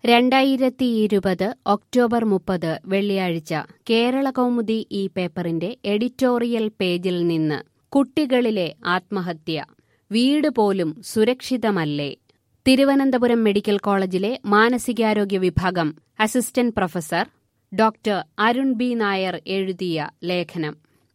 രണ്ടായിരത്തി ഇരുപത് ഒക്ടോബർ മുപ്പത് വെള്ളിയാഴ്ച കേരള കൗമുദി ഈ പേപ്പറിന്റെ എഡിറ്റോറിയൽ പേജിൽ നിന്ന് കുട്ടികളിലെ ആത്മഹത്യ വീട് പോലും സുരക്ഷിതമല്ലേ തിരുവനന്തപുരം മെഡിക്കൽ കോളേജിലെ മാനസികാരോഗ്യ വിഭാഗം assistant professor doctor Arun B Nair എഴുതിയ ലേഖനം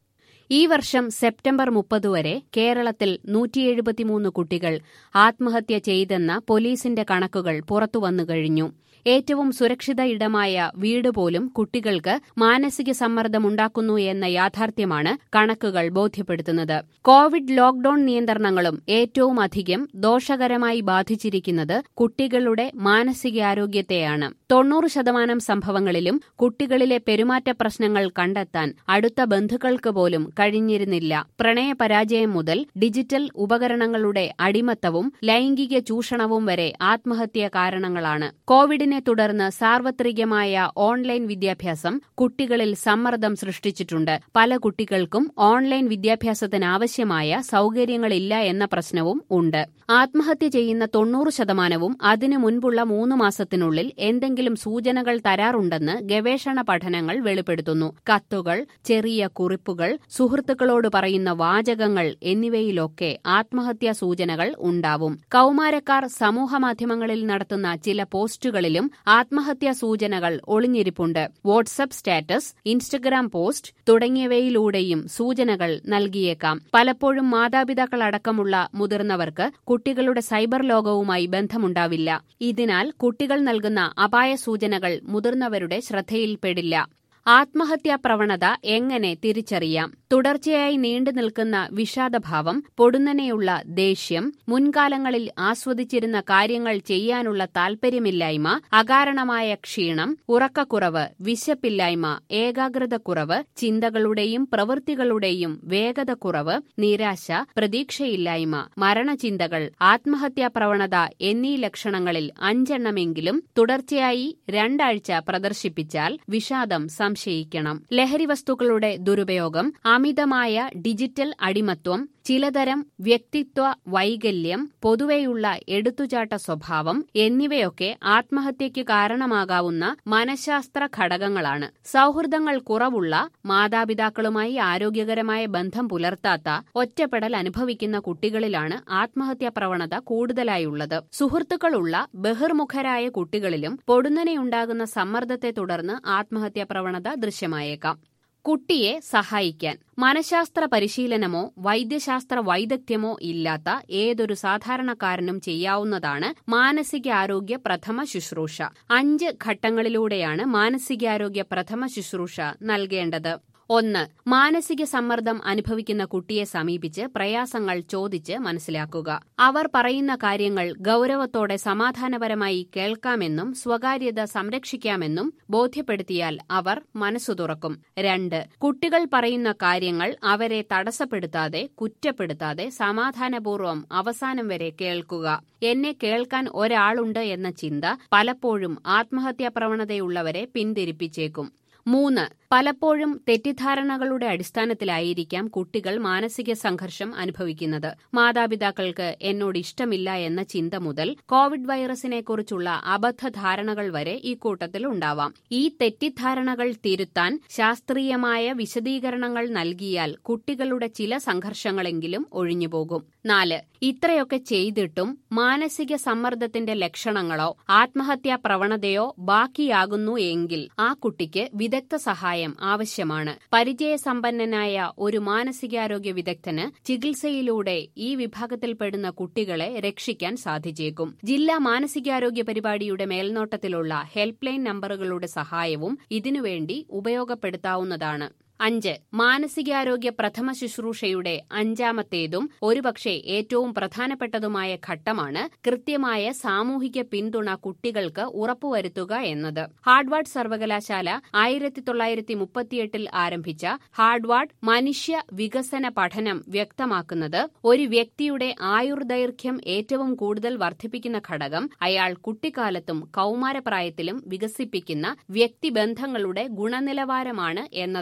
ഈ വർഷം സെപ്റ്റംബർ മുപ്പത് വരെ കേരളത്തിൽ നൂറ്റിയെഴുപത്തിമൂന്ന് കുട്ടികൾ ആത്മഹത്യ ചെയ്തെന്ന പോലീസിന്റെ കണക്കുകൾ പുറത്തുവന്നു കഴിഞ്ഞു ഏറ്റവും സുരക്ഷിത ഇടമായ വീട് പോലും കുട്ടികൾക്ക് മാനസിക സമ്മർദ്ദമുണ്ടാക്കുന്നു എന്ന യാഥാർത്ഥ്യമാണ് കണക്കുകൾ ബോധ്യപ്പെടുത്തുന്നത് കോവിഡ് ലോക്ഡൌൺ നിയന്ത്രണങ്ങളും ഏറ്റവും അധികം ദോഷകരമായി ബാധിച്ചിരിക്കുന്നത് കുട്ടികളുടെ മാനസികാരോഗ്യത്തെയാണ് തൊണ്ണൂറ് ശതമാനം സംഭവങ്ങളിലും കുട്ടികളിലെ പെരുമാറ്റ പ്രശ്നങ്ങൾ കണ്ടെത്താൻ അടുത്ത ബന്ധുക്കൾക്ക് പോലും കഴിഞ്ഞിരുന്നില്ല പ്രണയപരാജയം മുതൽ ഡിജിറ്റൽ ഉപകരണങ്ങളുടെ അടിമത്തവും ലൈംഗിക ചൂഷണവും വരെ ആത്മഹത്യാ കാരണങ്ങളാണ് കോവിഡിനെ തുടർന്ന് സാർവത്രികമായ ഓൺലൈൻ വിദ്യാഭ്യാസം കുട്ടികളിൽ സമ്മർദ്ദം സൃഷ്ടിച്ചിട്ടുണ്ട് പല കുട്ടികൾക്കും ഓൺലൈൻ വിദ്യാഭ്യാസത്തിനാവശ്യമായ സൌകര്യങ്ങളില്ല എന്ന പ്രശ്നവും ഉണ്ട് ആത്മഹത്യ ചെയ്യുന്ന തൊണ്ണൂറ് ശതമാനവും അതിനു മുൻപുള്ള മൂന്ന് മാസത്തിനുള്ളിൽ എന്തെങ്കിലും സൂചനകൾ തരാറുണ്ടെന്ന് ഗവേഷണ പഠനങ്ങൾ വെളിപ്പെടുത്തുന്നു കത്തുകൾ ചെറിയ കുറിപ്പുകൾ സുഹൃത്തുക്കളോട് പറയുന്ന വാചകങ്ങൾ എന്നിവയിലൊക്കെ ആത്മഹത്യാ സൂചനകൾ ഉണ്ടാവും കൌമാരക്കാർ സമൂഹമാധ്യമങ്ങളിൽ നടത്തുന്ന ചില പോസ്റ്റുകളിലും ആത്മഹത്യാ സൂചനകൾ ഒളിഞ്ഞിരിപ്പുണ്ട് വാട്സപ്പ് സ്റ്റാറ്റസ് ഇൻസ്റ്റഗ്രാം പോസ്റ്റ് തുടങ്ങിയവയിലൂടെയും സൂചനകൾ നൽകിയേക്കാം പലപ്പോഴും മാതാപിതാക്കളടക്കമുള്ള മുതിർന്നവർക്ക് കുട്ടികളുടെ സൈബർ ലോകവുമായി ബന്ധമുണ്ടാവില്ല ഇതിനാൽ കുട്ടികൾ നൽകുന്ന അപായ സൂചനകൾ മുതിർന്നവരുടെ ശ്രദ്ധയിൽപ്പെടില്ല ആത്മഹത്യാ പ്രവണത എങ്ങനെ തിരിച്ചറിയാം തുടർച്ചയായി നീണ്ടു നിൽക്കുന്ന വിഷാദഭാവം പൊടുന്നനെയുള്ള ദേഷ്യം മുൻകാലങ്ങളിൽ ആസ്വദിച്ചിരുന്ന കാര്യങ്ങൾ ചെയ്യാനുള്ള താൽപര്യമില്ലായ്മ അകാരണമായ ക്ഷീണം ഉറക്കക്കുറവ് വിശപ്പില്ലായ്മ ഏകാഗ്രതക്കുറവ് ചിന്തകളുടെയും പ്രവൃത്തികളുടെയും വേഗതക്കുറവ് നിരാശ പ്രതീക്ഷയില്ലായ്മ മരണചിന്തകൾ ആത്മഹത്യാ പ്രവണത എന്നീ ലക്ഷണങ്ങളിൽ അഞ്ചെണ്ണമെങ്കിലും തുടർച്ചയായി രണ്ടാഴ്ച പ്രദർശിപ്പിച്ചാൽ വിഷാദം സംശയിക്കണം ലഹരി വസ്തുക്കളുടെ ദുരുപയോഗം അമിതമായ ഡിജിറ്റൽ അടിമത്വം ചിലതരം വ്യക്തിത്വ വൈകല്യം പൊതുവെയുള്ള എടുത്തുചാട്ട സ്വഭാവം എന്നിവയൊക്കെ ആത്മഹത്യയ്ക്ക് കാരണമാകാവുന്ന മനഃശാസ്ത്ര ഘടകങ്ങളാണ് സൌഹൃദങ്ങൾ കുറവുള്ള മാതാപിതാക്കളുമായി ആരോഗ്യകരമായ ബന്ധം പുലർത്താത്ത ഒറ്റപ്പെടൽ അനുഭവിക്കുന്ന കുട്ടികളിലാണ് ആത്മഹത്യാ പ്രവണത കൂടുതലായുള്ളത് സുഹൃത്തുക്കളുള്ള ബഹിർമുഖരായ കുട്ടികളിലും പൊടുന്നനെയുണ്ടാകുന്ന സമ്മർദ്ദത്തെ തുടർന്ന് ആത്മഹത്യാ പ്രവണത ദൃശ്യമായേക്കാം കുട്ടിയെ സഹായിക്കാൻ മനഃശാസ്ത്ര പരിശീലനമോ വൈദ്യശാസ്ത്ര വൈദഗ്ധ്യമോ ഇല്ലാത്ത ഏതൊരു സാധാരണക്കാരനും ചെയ്യാവുന്നതാണ് മാനസികാരോഗ്യ പ്രഥമ ശുശ്രൂഷ അഞ്ച് ഘട്ടങ്ങളിലൂടെയാണ് മാനസികാരോഗ്യ പ്രഥമ ശുശ്രൂഷ നൽകേണ്ടത് ഒന്ന് മാനസിക സമ്മർദ്ദം അനുഭവിക്കുന്ന കുട്ടിയെ സമീപിച്ച് പ്രയാസങ്ങൾ ചോദിച്ച് മനസ്സിലാക്കുക അവർ പറയുന്ന കാര്യങ്ങൾ ഗൌരവത്തോടെ സമാധാനപരമായി കേൾക്കാമെന്നും സ്വകാര്യത സംരക്ഷിക്കാമെന്നും ബോധ്യപ്പെടുത്തിയാൽ അവർ മനസ്സു തുറക്കും രണ്ട് കുട്ടികൾ പറയുന്ന കാര്യങ്ങൾ അവരെ തടസ്സപ്പെടുത്താതെ കുറ്റപ്പെടുത്താതെ സമാധാനപൂർവ്വം അവസാനം വരെ കേൾക്കുക എന്നെ കേൾക്കാൻ ഒരാളുണ്ട് എന്ന ചിന്ത പലപ്പോഴും ആത്മഹത്യാ പ്രവണതയുള്ളവരെ പിന്തിരിപ്പിച്ചേക്കും മൂന്ന് പലപ്പോഴും തെറ്റിദ്ധാരണകളുടെ അടിസ്ഥാനത്തിലായിരിക്കാം കുട്ടികൾ മാനസിക സംഘർഷം അനുഭവിക്കുന്നത് മാതാപിതാക്കൾക്ക് എന്നോട് ഇഷ്ടമില്ല എന്ന ചിന്ത മുതൽ കോവിഡ് വൈറസിനെക്കുറിച്ചുള്ള അബദ്ധധാരണകൾ വരെ ഈ കൂട്ടത്തിൽ ഉണ്ടാവാം ഈ തെറ്റിദ്ധാരണകൾ തിരുത്താൻ ശാസ്ത്രീയമായ വിശദീകരണങ്ങൾ നൽകിയാൽ കുട്ടികളുടെ ചില സംഘർഷങ്ങളെങ്കിലും ഒഴിഞ്ഞുപോകും നാല് ഇത്രയൊക്കെ ചെയ്തിട്ടും മാനസിക സമ്മർദ്ദത്തിന്റെ ലക്ഷണങ്ങളോ ആത്മഹത്യാ പ്രവണതയോ ബാക്കിയാകുന്നു എങ്കിൽ ആ കുട്ടിക്ക് വിദഗ്ധ സഹായം ആവശ്യമാണ് പരിചയസമ്പന്നനായ ഒരു മാനസികാരോഗ്യ വിദഗ്ധന് ചികിത്സയിലൂടെ ഈ വിഭാഗത്തിൽപ്പെടുന്ന കുട്ടികളെ രക്ഷിക്കാൻ സാധിച്ചേക്കും ജില്ലാ മാനസികാരോഗ്യ പരിപാടിയുടെ മേൽനോട്ടത്തിലുള്ള ഹെൽപ്പ് ലൈൻ നമ്പറുകളുടെ സഹായവും ഇതിനുവേണ്ടി ഉപയോഗപ്പെടുത്താവുന്നതാണ് അഞ്ച് മാനസികാരോഗ്യ പ്രഥമ ശുശ്രൂഷയുടെ അഞ്ചാമത്തേതും ഒരുപക്ഷെ ഏറ്റവും പ്രധാനപ്പെട്ടതുമായ ഘട്ടമാണ് കൃത്യമായ സാമൂഹിക പിന്തുണ കുട്ടികൾക്ക് ഉറപ്പുവരുത്തുക എന്നത് ഹാർഡ്വാർഡ് സർവകലാശാല ആയിരത്തി തൊള്ളായിരത്തി മുപ്പത്തിയെട്ടിൽ ആരംഭിച്ച ഹാർഡ്വാർഡ് മനുഷ്യ വികസന പഠനം വ്യക്തമാക്കുന്നത് ഒരു വ്യക്തിയുടെ ആയുർദൈർഘ്യം ഏറ്റവും കൂടുതൽ വർദ്ധിപ്പിക്കുന്ന ഘടകം അയാൾ കുട്ടിക്കാലത്തും കൌമാരപ്രായത്തിലും വികസിപ്പിക്കുന്ന വ്യക്തിബന്ധങ്ങളുടെ ഗുണനിലവാരമാണ് എന്നതാണ്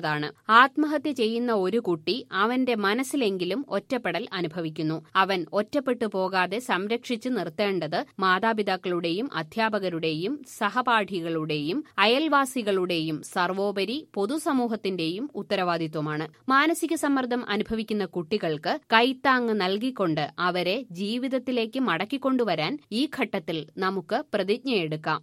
ആത്മഹത്യ ചെയ്യുന്ന ഒരു കുട്ടി അവന്റെ മനസ്സിലെങ്കിലും ഒറ്റപ്പെടൽ അനുഭവിക്കുന്നു അവൻ ഒറ്റപ്പെട്ടു പോകാതെ സംരക്ഷിച്ചു നിർത്തേണ്ടത് മാതാപിതാക്കളുടെയും അധ്യാപകരുടെയും സഹപാഠികളുടെയും അയൽവാസികളുടെയും സർവോപരി പൊതുസമൂഹത്തിന്റെയും ഉത്തരവാദിത്വമാണ് മാനസിക സമ്മർദ്ദം അനുഭവിക്കുന്ന കുട്ടികൾക്ക് കൈത്താങ് നൽകിക്കൊണ്ട് അവരെ ജീവിതത്തിലേക്ക് മടക്കിക്കൊണ്ടുവരാൻ ഈ ഘട്ടത്തിൽ നമുക്ക് പ്രതിജ്ഞയെടുക്കാം